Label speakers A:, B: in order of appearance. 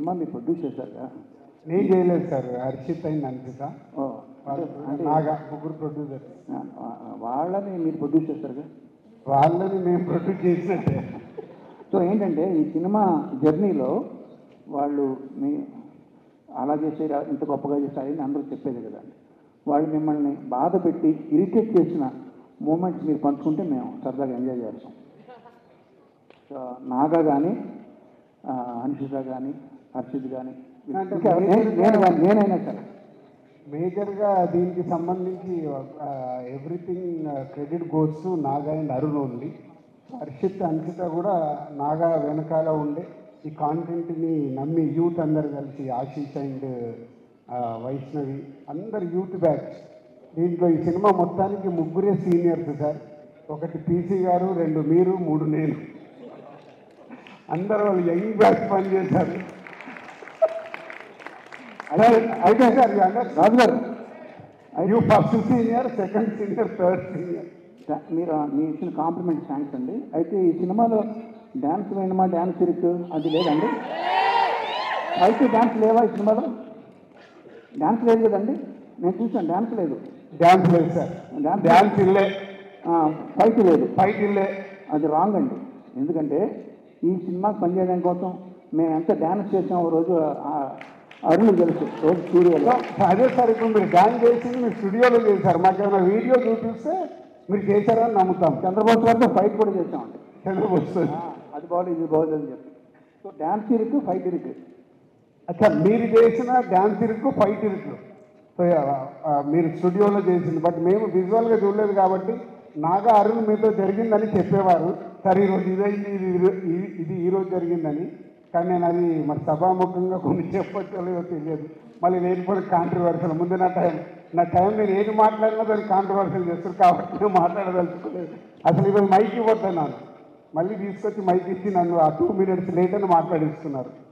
A: cinema మీరు produce చేశారుగా
B: నేను చేయలేదు సార్ హర్షిత్ అయింది అనిపిత
A: ఓ, అంటే అంటే
B: నాగా ముగ్గురు ప్రొడ్యూసర్
A: ఆ, ఆ, వాళ్ళని మీరు ప్రొడ్యూస్ చేస్తారుగా
B: వాళ్ళని మేము ప్రొడ్యూస్ చేసినట్టే
A: సో ఏంటంటే ఈ సినిమా జర్నీలో వాళ్ళు మీ అలా చేసారు ఇంత గొప్పగా చేశారని అందరూ చెప్పేది కదండి వాళ్ళు మిమ్మల్ని బాధ పెట్టి ఇరిటేట్ చేసిన మూమెంట్స్ మీరు పంచుకుంటే మేము సరదాగా ఎంజాయ్ చేస్తాం సో నాగా కానీ హన్షిత కానీ హర్షిత్ కానీ
B: అంటే
A: ఇంకా నేను నేను కానీ నేనైనా సరే
B: మేజర్గా దీనికి సంబంధించి everything credit goes Naga and Arun only Harshith Ankita కూడా నాగా వెనకాల ఉండే ఈ కాంటెంట్ని నమ్మి యూత్ అందరు కలిసి ఆశీష్ అండ్ వైష్ణవి అందరు యూత్ బ్యాచ్ దీంట్లో ఈ సినిమా మొత్తానికి ముగ్గురే సీనియర్స్ సార్ ఒకటి పీసీ గారు రెండు మీరు మూడు నేను అందరు వాళ్ళు యంగ్ బ్యాచ్ పనిచేశారు అయితే అయితే sir
A: Raju garu
B: you first senior second senior third senior
A: థా- మీరు మీ ఇచ్చిన కాంప్లిమెంట్ థ్యాంక్స్ అండి అయితే ఈ సినిమాలో డ్యాన్స్ వేయడమా డ్యాన్స్ ఇరుకు అది లేదండి అయితే డ్యాన్స్ లేవా ఈ సినిమాలో డ్యాన్స్ లేదు కదండి నేను చూసాను డ్యాన్స్ లేదు
B: డ్యాన్స్ లేదు సార్
A: డ్యాన్స్
B: డ్యాన్స్ ఇల్లే
A: ఫైట్ లేదు
B: ఫైట్ ఇల్లే
A: అది రాంగ్ అండి ఎందుకంటే ఈ సినిమాకి పనిచేయడం కోసం మేము ఎంత డ్యాన్స్ చేసాం ఓ రోజు ఆ అరుణ్ తెలుసు రోజు స్టూడియోలో
B: అదే సార్ ఇప్పుడు మీరు డ్యాన్స్ చేసింది మీరు స్టూడియోలో చేశారు మాకు ఏమైనా వీడియో చూపిస్తే మీరు చేశారని నమ్ముతాం
A: చంద్రబాబు గారితో ఫైట్ కూడా చేసామండి
B: చంద్రబాబు
A: ఆ, అది బాగుంది ఇది బాగుంది అని చెప్పి సో డ్యాన్స్ ఇరుకు ఫైట్ ఇరుకు
B: అచ్చా మీరు చేసిన డ్యాన్స్ ఇరుకు ఫైట్ ఇరుకు సో ఆ, మీరు స్టూడియోలో చేసింది బట్ మేము విజువల్గా చూడలేదు కాబట్టి నాగా అరుణ్ మీతో జరిగిందని చెప్పేవారు సరే ఈరోజు ఇదైంది ఇది ఇది- ఇది ఈ రోజు జరిగిందని కానీ నేను అది మరి సభాముఖంగా కొన్ని చెప్పచ్చో లేదో తెలియదు మళ్ళీ లేనిపోయిన కాంట్రవర్సల్ ముందు నా టైం నా టైం నేను ఏది మాట్లాడినా దాన్ని కాంట్రవర్సల్ చేస్తారు కాబట్టి నేను మాట్లాడదలుచుకోలేదు అసలు ఈరోజు మైక్ ఇవ్వద్దన్నాను మళ్ళీ తీసుకొచ్చి మైక్ ఇచ్చి నన్ను ఆ టూ మినిట్స్ లేట్ అని మాట్లాడిస్తున్నారు